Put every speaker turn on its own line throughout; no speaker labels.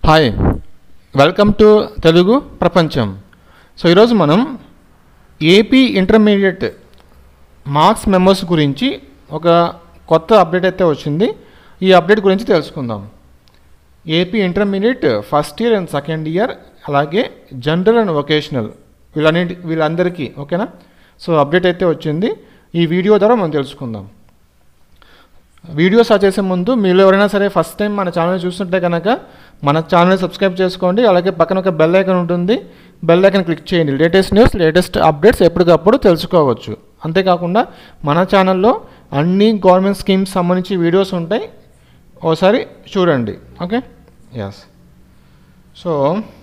hi welcome to Telugu ప్రపంచం so ఈరోజు మనం ఏపీ ఇంటర్మీడియట్ మార్క్స్ మెమోస్ గురించి ఒక కొత్త అప్డేట్ అయితే వచ్చింది ఈ అప్డేట్ గురించి తెలుసుకుందాం AP intermediate first year and second year అలాగే జనరల్ అండ్ వొకేషనల్ వీళ్ళన్నింటి వీళ్ళందరికీ ఓకేనా సో అప్డేట్ అయితే వచ్చింది ఈ వీడియో ద్వారా మనం తెలుసుకుందాం వీడియో స్టార్ట్ చేసే ముందు మీలో ఎవరైనా సరే ఫస్ట్ టైం మన ఛానల్ చూస్తుంటే కనుక మన ఛానల్ సబ్స్క్రైబ్ చేసుకోండి అలాగే పక్కన ఒక బెల్ ఐకన్ ఉంటుంది బెల్ ఐకన్ క్లిక్ చేయండి లేటెస్ట్ న్యూస్ లేటెస్ట్ అప్డేట్స్ ఎప్పటికప్పుడు తెలుసుకోవచ్చు అంతేకాకుండా మన ఛానల్లో అన్ని గవర్నమెంట్ స్కీమ్స్ సంబంధించి వీడియోస్ ఉంటాయి ఓసారి చూడండి ఓకే ఎస్ సో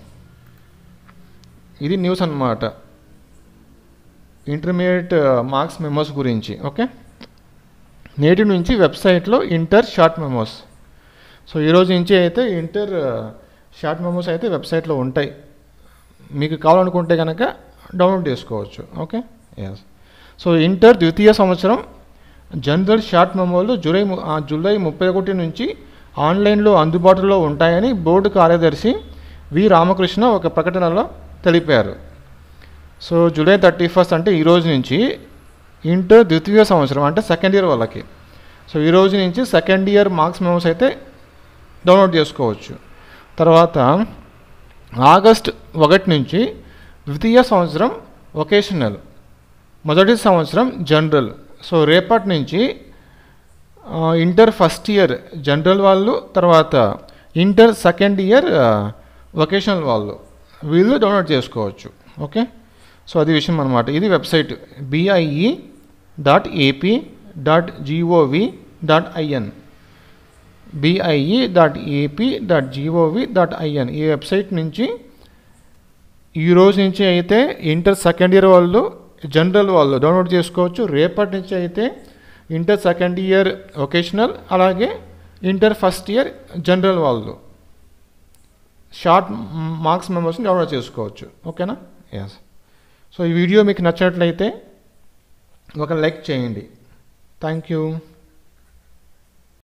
ఇది న్యూస్ అన్నమాట ఇంటర్మీడియట్ మార్క్స్ మెమోస్ గురించి ఓకే నేటి నుంచి వెబ్సైట్లో ఇంటర్ షార్ట్ మెమోస్ సో ఈరోజు నుంచి అయితే ఇంటర్ షార్ట్ మెమోస్ అయితే వెబ్సైట్లో ఉంటాయి మీకు కావాలనుకుంటే కనుక డౌన్లోడ్ చేసుకోవచ్చు ఓకే ఎస్ సో ఇంటర్ ద్వితీయ సంవత్సరం జనరల్ షార్ట్ మెమోలు జూలై ము- ఆ, జూలై ముప్పై ఒకటి నుంచి ఆన్లైన్లో అందుబాటులో ఉంటాయని బోర్డు కార్యదర్శి వి రామకృష్ణ ఒక ప్రకటనలో తెలిపారు సో జూలై థర్టీ ఫస్ట్ అంటే ఈ రోజు నుంచి ఇంటర్ ద్వితీయ సంవత్సరం అంటే సెకండ్ ఇయర్ వాళ్ళకి సో ఈ రోజు నుంచి సెకండ్ ఇయర్ మార్క్స్ మెమోస్ అయితే డౌన్లోడ్ చేసుకోవచ్చు తర్వాత ఆగస్ట్ ఒకటి నుంచి ద్వితీయ సంవత్సరం వొకేషనల్ మొదటి సంవత్సరం జనరల్ సో రేపటి నుంచి ఆ, ఇంటర్ ఫస్ట్ ఇయర్ జనరల్ వాళ్ళు తర్వాత ఇంటర్ సెకండ్ ఇయర్ వొకేషనల్ వాళ్ళు వీళ్ళు డౌన్లోడ్ చేసుకోవచ్చు ఓకే సో అది విషయం అనమాట ఇది website BIE dot AP dot GOV dot IN BIE dot AP dot GOV dot IN ఈ వెబ్సైట్ నుంచి ఈ రోజు నుంచి అయితే ఇంటర్ సెకండ్ ఇయర్ వాళ్ళు జనరల్ వాళ్ళు డౌన్లోడ్ చేసుకోవచ్చు రేపటి నుంచి అయితే ఇంటర్ సెకండ్ ఇయర్ వొకేషనల్ అలాగే ఇంటర్ ఫస్ట్ ఇయర్ జనరల్ వాళ్ళు షార్ట్ మార్క్స్ మెంబర్స్ని డౌన్లోడ్ చేసుకోవచ్చు ఓకేనా ఎస్ సో ఈ వీడియో మీకు నచ్చినట్లయితే ఒక లైక్ చేయండి థ్యాంక్ యూ